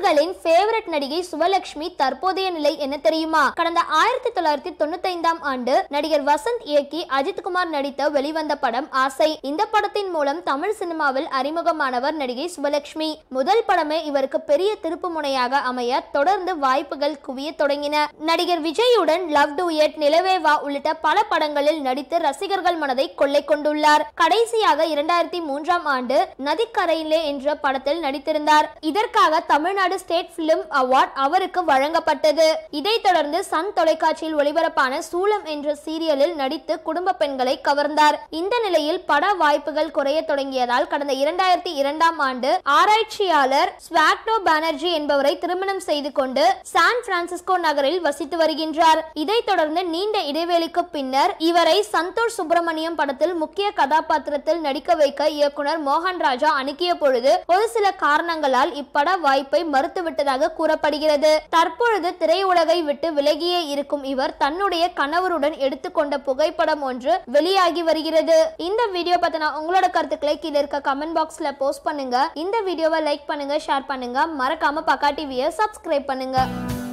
ரசிகர்களின் ஃபேவரட் நடிகை சுவலட்சுமி தற்போதைய நிலை என்ன தெரியுமா கடந்த ஆயிரத்தி தொள்ளாயிரத்தி தொண்ணூத்தி ஐந்தாம் ஆண்டு நடிகர் வசந்த் இயக்கி அஜித்குமார் நடித்த வெளிவந்த படம் ஆசை இந்த படத்தின் மூலம் தமிழ் சினிமாவில் அறிமுகமானவர் நடிகை சுவலட்சுமி முதல் படமே இவருக்கு பெரிய திருப்பு முனையாக அமைய தொடர்ந்து வாய்ப்புகள் குவிய தொடங்கின நடிகர் விஜயுடன் லவ் டூயட் நிலவே வா உள்ளிட்ட பல படங்களில் நடித்து ரசிகர்கள் மனதை கொள்ளை கொண்டுள்ளார் கடைசியாக இரண்டாயிரத்தி மூன்றாம் ஆண்டு நதிக்கரையிலே என்ற படத்தில் நடித்திருந்தார் இதற்காக தமிழ்நாடு ஸ்டேட் பிலிம் அவார்ட் அவருக்கு வழங்கப்பட்டது இதைத் தொடர்ந்து சன் தொலைக்காட்சியில் ஒளிபரப்பான சூலம் என்ற சீரியலில் நடித்து குடும்ப பெண்களை கவர்ந்தார் இந்த நிலையில் பட வாய்ப்புகள் குறைய தொடங்கியதால் கடந்த இரண்டாயிரத்தி இரண்டாம் ஆண்டு ஆராய்ச்சியாளர் ஸ்வாக்னோ பானர்ஜி என்பவரை திருமணம் செய்து கொண்டு சான் பிரான்சிஸ்கோ நகரில் வசித்து வருகின்றார் இதைத் தொடர்ந்து நீண்ட இடைவெளிக்கு பின்னர் இவரை சந்தோஷ் சுப்பிரமணியம் படத்தில் முக்கிய கதாபாத்திரத்தில் நடிக்க வைக்க இயக்குனர் மோகன் ராஜா அணுகிய பொழுது ஒரு சில காரணங்களால் இப்பட வாய்ப்பை மறுத்துவிட்டதாக கூறப்படுகிறது தற்பொழுது திரையுலகை விட்டு விலகியே இருக்கும் இவர் தன்னுடைய கணவருடன் எடுத்துக்கொண்ட புகைப்படம் ஒன்று வெளியாகி வருகிறது இந்த வீடியோ பத்தின உங்களோட கருத்துக்களை கீழே இருக்க கமெண்ட் பாக்ஸ்ல போஸ்ட் பண்ணுங்க இந்த வீடியோவை லைக் பண்ணுங்க ஷேர் பண்ணுங்க மறக்காம பக்கா டிவியை சப்ஸ்கிரைப் பண்ணுங்க